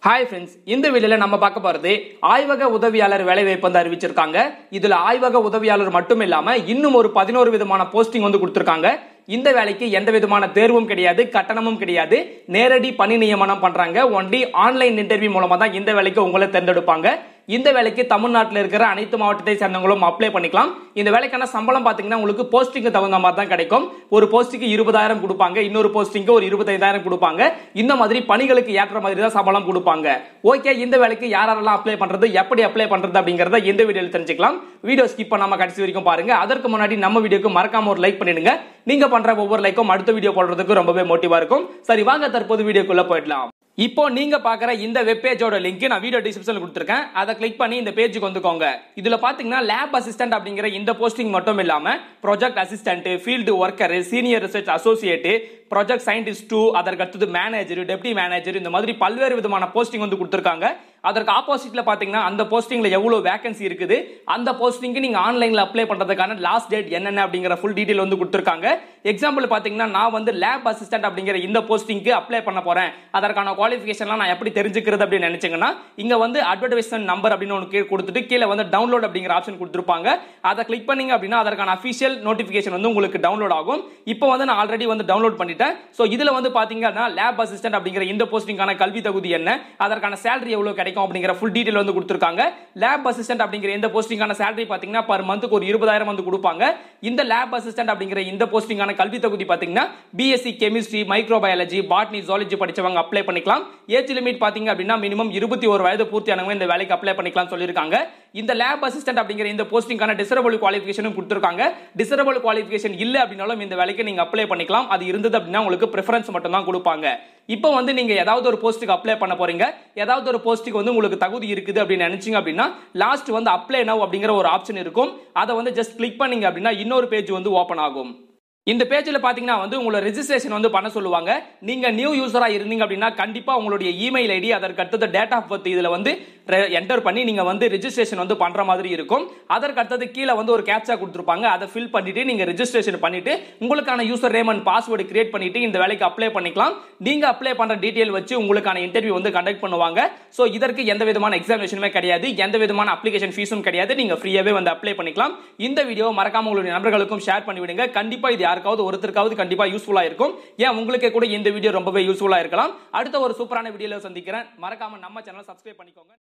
hi friends இந்த வீடியோல நம்ம பார்க்க போறது ஆய்வக உதவியாளர் வேலைவாய்ப்பு வந்து அறிவிச்சிருக்காங்க இதுல ஆய்வக உதவியாளர் மட்டும் இல்லாம இன்னும் ஒரு பதினோரு விதமான போஸ்டிங் வந்து கொடுத்திருக்காங்க இந்த வேலைக்கு எந்த விதமான தேர்வும் கிடையாது கட்டணமும் கிடையாது நேரடி பணி நியமனம் பண்றாங்க ஒன்லி ஆன்லைன் இன்டர்வியூ மூலமா தான் இந்த வேலைக்கு உங்களை தேர்ந்தெடுப்பாங்க இந்த வேலைக்கு தமிழ்நாட்டில் இருக்கிற அனைத்து மாவட்டத்தை சேர்ந்தவங்களும் அப்ளை பண்ணிக்கலாம் இந்த வேலைக்கான சம்பளம் பார்த்தீங்கன்னா உங்களுக்கு போஸ்டிங்க்கு தகுந்த மாதிரி தான் கிடைக்கும் ஒரு போஸ்டிங்க்கு இருபதாயிரம் கொடுப்பாங்க இன்னொரு போஸ்டிங்க்கு ஒரு இருபத்தைந்தாயிரம் கொடுப்பாங்க இந்த மாதிரி பணிகளுக்கு ஏற்ற மாதிரி தான் சம்பளம் கொடுப்பாங்க ஓகே இந்த வேலைக்கு யாரெல்லாம் அப்ளை பண்றது எப்படி அப்ளை பண்றது அப்படிங்கறத இந்த வீடியோவில் தெரிஞ்சுக்கலாம் வீடியோ ஸ்கிப் பண்ணாம கடைசி வரைக்கும் பாருங்க அதற்கு முன்னாடி நம்ம வீடியோக்கு மறக்காம ஒரு லைக் பண்ணிடுங்க நீங்க பண்ற ஒவ்வொரு லைக்கும் அடுத்த வீடியோ போடுறதுக்கு ரொம்பவே மோட்டிவா இருக்கும் சரி வாங்க தற்போது வீடியோக்குள்ள போயிடலாம் இப்போ நீங்க பாக்குற இந்த வெப் பேஜோட லிங்க் நான் வீடியோ டிஸ்கிரிப்ஷன்ல கொடுத்துருக்கேன் அதை கிளிக் பண்ணி இந்த பேஜுக்கு வந்துக்கோங்க இதுல பாத்தீங்கன்னா லேப் அசிஸ்டன்ட் அப்படிங்கிற இந்த போஸ்டிங் மட்டும் இல்லாம project assistant field worker senior research associate project scientist two அதற்கு அடுத்தது மேனேஜர் டெப்டி மேனேஜர் இந்த மாதிரி பல்வேறு விதமான போஸ்டிங் வந்து கொடுத்துருக்காங்க அதற்கு ஆப்போசிட்ல பாத்தீங்கன்னா அந்த போஸ்டிங்ல எவ்வளவு வேகன்சி இருக்குது அந்த போஸ்டிங்க்கு நீங்க ஆன்லைன்ல அப்ளை பண்றதுக்கான லாஸ்ட் டேட் என்னென்ன அப்படிங்கிற ஃபுல் டீடைல் வந்து கொடுத்துருக்காங்க எக்ஸாம்பிள் பாத்தீங்கன்னா நான் வந்து லேப் அசிஸ்டன்ட் அப்படிங்கிற இந்த போஸ்டிங்க்கு அப்ளை பண்ண போறேன் அதற்கான குவாலிஃபிகேஷன்லாம் நான் எப்படி தெரிஞ்சுக்கிறது அப்படின்னு நினைச்சீங்கன்னா இங்க வந்து அட்வர்டைஸ்மெண்ட் நம்பர் அப்படின்னு ஒன்று கீழே கொடுத்துட்டு கீழே வந்து டவுன்லோட் அப்படிங்கிற ஆப்ஷன் கொடுத்துருப்பாங்க அதை கிளிக் பண்ணீங்க அப்படின்னா அதற்கான அஃபிஷியல் நோட்டிஃபிகேஷன் வந்து உங்களுக்கு டவுன்லோட் ஆகும் இப்போ வந்து நான் ஆல்ரெடி வந்து டவுன்லோட் பண்ணிட்டேன் ஸோ இதுல வந்து பாத்தீங்கன்னா லேப் அசிஸ்டன்ட் அப்படிங்கிற இந்த போஸ்டிங்கான கல்வி தகுதி என்ன அதற்கான சேலரி எவ்வளவு கிடைக்கும் அப்படிங்கிற ஃபுல் டீடைல் வந்து கொடுத்துருக்காங்க லேப் அசிஸ்டன்ட் அப்படிங்கிற இந்த போஸ்டிங்கான சேலரி பாத்தீங்கன்னா பர் மந்த்துக்கு ஒரு இருபதாயிரம் வந்து கொடுப்பாங்க இந்த லேப் அசிஸ்டன்ட் அப்படிங்கிற இந்த போஸ்டிங்கான கல்வி தகுதி பாத்தீங்கன்னா BSc chemistry microbiology botany zoology படிச்சவங்க அப்ளை பண்ணிக்கலாம் ஏஜ் லிமிட் பாத்தீங்க அப்படின்னா மினிமம் இருபத்தி ஒரு வயது பூர்த்தியானவங்க இந்த வேலைக்கு அப்ளை பண்ணிக்கலாம் சொல்லியிருக்காங்க இந்த லேப் அசிஸ்டன்ட் அப்படிங்கிற இந்த போஸ்டிங்கான டிசரபிள் குவாலிஃபிகேஷனும் கொடுத்துருக்காங்க டிசரபிள் குவாலிஃபிகேஷன் இல்ல அப்படின்னாலும் இந்த வேலைக்கு நீங்க அப்ளை பண்ணிக்கலாம் அது இருந்தது அப்படின்னா உங்களுக்கு ப்ரிஃபரன்ஸ் மட்டும் தான் கொடுப்பாங்க இப்போ வந்து நீங்க ஏதாவது ஒரு போஸ்ட்டுக்கு அப்ளை பண்ண போறீங்க ஏதாவது ஒரு போஸ்ட்டுக்கு வந்து உங்களுக்கு தகுதி இருக்குது அப்படின்னு நினைச்சீங்க அப்படின்னா லாஸ்ட் வந்து அப்ளை நவ் அப்படிங்கிற ஒரு ஆப்ஷன் இருக்கும் அதை வந்து ஜஸ்ட் கிளிக் பண்ணீங்க அப்படின்னா இன்னொரு பேஜ் வந்து ஓப்பன் ஆகும் இந்த பேஜில் பார்த்தீங்கன்னா வந்து உங்களை ரெஜிஸ்ட்ரேஷன் வந்து பண்ண சொல்லுவாங்க நீங்கள் நியூ யூசராக இருந்தீங்க அப்படின்னா கண்டிப்பாக உங்களுடைய இமெயில் ஐடி அதற்கு அடுத்தது டேட் ஆஃப் பர்த் இதில் வந்து என்டர் பண்ணி நீங்கள் வந்து ரெஜிஸ்ட்ரேஷன் வந்து பண்ணுற மாதிரி இருக்கும் அதற்கு அடுத்தது கீழே வந்து ஒரு கேப்சா கொடுத்துருப்பாங்க அதை ஃபில் பண்ணிட்டு நீங்கள் ரெஜிஸ்ட்ரேஷன் பண்ணிட்டு உங்களுக்கான user name and password create பண்ணிட்டு இந்த வேலைக்கு அப்ளை பண்ணிக்கலாம் நீங்கள் அப்ளை பண்ணுற டீட்டெயில் வச்சு உங்களுக்கான இன்டர்வியூ வந்து கண்டக்ட் பண்ணுவாங்க ஸோ இதற்கு எந்த விதமான எக்ஸாமினேஷனுமே கிடையாது எந்த விதமான அப்ளிகேஷன் ஃபீஸும் கிடையாது நீங்கள் ஃப்ரீயாகவே வந்து அப்ளை பண்ணிக்கலாம் இந்த வீடியோ மறக்காம உங்களுடைய நண்பர்களுக்கும் ஷேர் பண்ணி விடுங்க கண்டிப்பாக இது யாருக்காவது ஒருத்தருக்காவது கண்டிப்பா யூஸ்ஃபுல்லா இருக்கும் ஏன் உங்களுக்கே கூட இந்த வீடியோ ரொம்பவே யூஸ்ஃபுல்லா இருக்கலாம் அடுத்த ஒரு சூப்பரான வீடியோல சந்திக்கிறேன் மறக்காம நம்ம சேனல் சப்ஸ்கிரைப் பண்ணிக்கோங்க